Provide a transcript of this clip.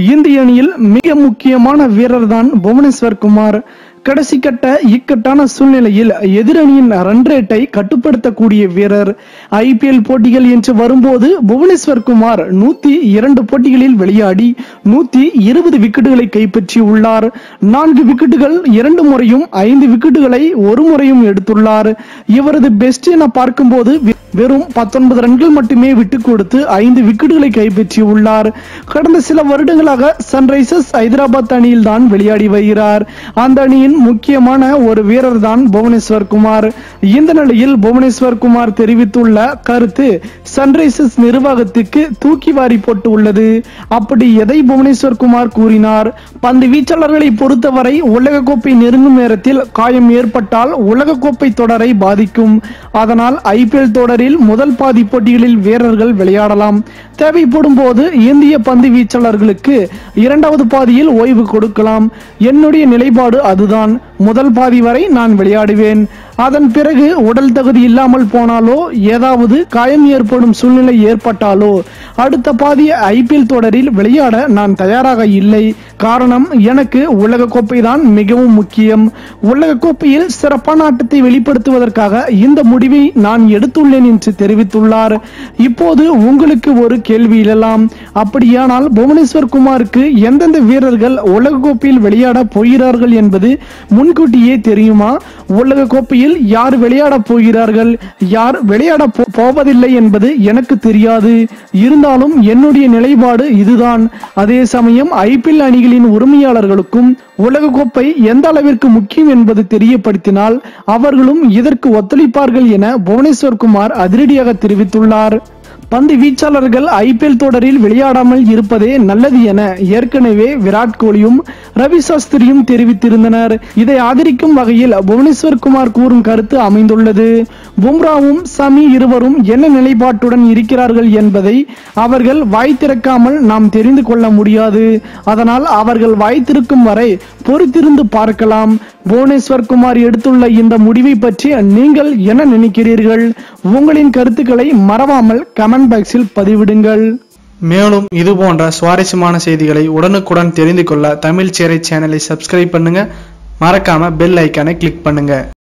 இந்திய அணியில் மிக முக்கியமான வீரர்தான் புவனேஸ்வர் குமார் கடைசி கட்ட இக்கட்டான சூழ்நிலையில் எதிரணியின் ரன் ரேட்டை கட்டுப்படுத்தக்கூடிய வீரர் ஐபிஎல் போட்டிகள் என்று வரும்போது புவனேஸ்வர் குமார் நூத்தி இரண்டு போட்டிகளில் விளையாடி நூத்தி இருபது விக்கெட்டுகளை கைப்பற்றியுள்ளார் நான்கு விக்கெட்டுகள் இரண்டு முறையும் ஐந்து விக்கெட்டுகளை ஒரு முறையும் எடுத்துள்ளார் இவரது பெஸ்ட் என பார்க்கும்போது வெ- வெறும் பத்தொன்பது ரன்கள் மட்டுமே விட்டுக் கொடுத்து ஐந்து விக்கெட்டுகளை கைப்பற்றியுள்ளார் கடந்த சில வருடங்களாக சன்ரைசர்ஸ் ஹைதராபாத் அணியில் தான் விளையாடி வருகிறார் அந்த அணியின் முக்கியமான ஒரு வீரர் தான் புவனேஸ்வர் குமார் இந்த நிலையில் புவனேஸ்வர் குமார் தெரிவித்துள்ள கருத்து சன்ரைசர்ஸ் நிர்வாகத்துக்கு தூக்கி வாரி போட்டு உள்ளது அப்படி எதை புவனேஸ்வர் குமார் கூறினார் பந்து வீச்சாளர்களை பொறுத்தவரை உலகக்கோப்பை நெருங்கும் நேரத்தில் காயம் ஏற்பட்டால் உலகக்கோப்பை தொடரை பாதிக்கும் அதனால் ஐபிஎல் தொடரில் முதல் பாதி போட்டிகளில் வீரர்கள் விளையாடலாம் தேவைப்படும் போது இந்திய பந்து வீச்சாளர்களுக்கு இரண்டாவது பாதியில் ஓய்வு கொடுக்கலாம் என்னுடைய நிலைப்பாடு அதுதான் முதல் பாதி வரை நான் விளையாடுவேன் அதன் பிறகு உடல் தகுதி இல்லாமல் போனாலோ ஏதாவது காயம் ஏற்படும் சூழ்நிலை ஏற்பட்டாலோ அடுத்த பாதி ஐபிஎல் தொடரில் விளையாட நான் தயாராக இல்லை காரணம் எனக்கு உலகக்கோப்பை தான் மிகவும் முக்கியம் உலகக்கோப்பையில் சிறப்பான ஆட்டத்தை வெளிப்படுத்துவதற்காக இந்த முடிவை நான் எடுத்துள்ளேன் என்று தெரிவித்துள்ளார் இப்போது உங்களுக்கு ஒரு கேள்வி எழலாம் அப்படியானால் புவனேஸ்வர் குமாருக்கு எந்தெந்த வீரர்கள் உலகக்கோப்பையில் விளையாட போகிறார்கள் என்பது முன்கூட்டியே தெரியுமா உலகக்கோப்பையில் யார் விளையாட போகிறார்கள் யார் விளையாட போ- போவதில்லை என்பது எனக்கு தெரியாது இருந்தாலும் என்னுடைய நிலைப்பாடு இதுதான் அதே சமயம் ஐபிஎல் அணிகளின் உரிமையாளர்களுக்கும் உலகக்கோப்பை எந்த அளவிற்கு முக்கியம் என்பது தெரியப்படுத்தினால் அவர்களும் இதற்கு ஒத்துழைப்பார்கள் என புவனேஸ்வர் குமார் அதிரடியாக தெரிவித்துள்ளார் பந்து வீச்சாளர்கள் ஐபிஎல் தொடரில் விளையாடாமல் இருப்பதே நல்லது என ஏற்கனவே விராட் கோலியும் ரவி சாஸ்திரியும் தெரிவித்திருந்தனர் இதை ஆதரிக்கும் வகையில் புவனேஸ்வர் குமார் கூறும் கருத்து அமைந்துள்ளது பும்ராவும் சமி இருவரும் என்ன நிலைப்பாட்டுடன் இருக்கிறார்கள் என்பதை அவர்கள் வாய் திறக்காமல் நாம் தெரிந்து கொள்ள முடியாது அதனால் அவர்கள் வாய் திறக்கும் வரை பொறுத்திருந்து பார்க்கலாம் புவனேஸ்வர் குமார் எடுத்துள்ள இந்த முடிவை பற்றி நீங்கள் என்ன நினைக்கிறீர்கள் உங்களின் கருத்துக்களை மறவாமல் கமெண்ட் பாக்ஸில் பதிவிடுங்கள் மேலும் இது போன்ற சுவாரஸ்யமான செய்திகளை உடனுக்குடன் தெரிந்து கொள்ள தமிழ் சேரை சேனலை சப்ஸ்கிரைப் பண்ணுங்க மறக்காம பெல் ஐக்கானை கிளிக் பண்ணுங்க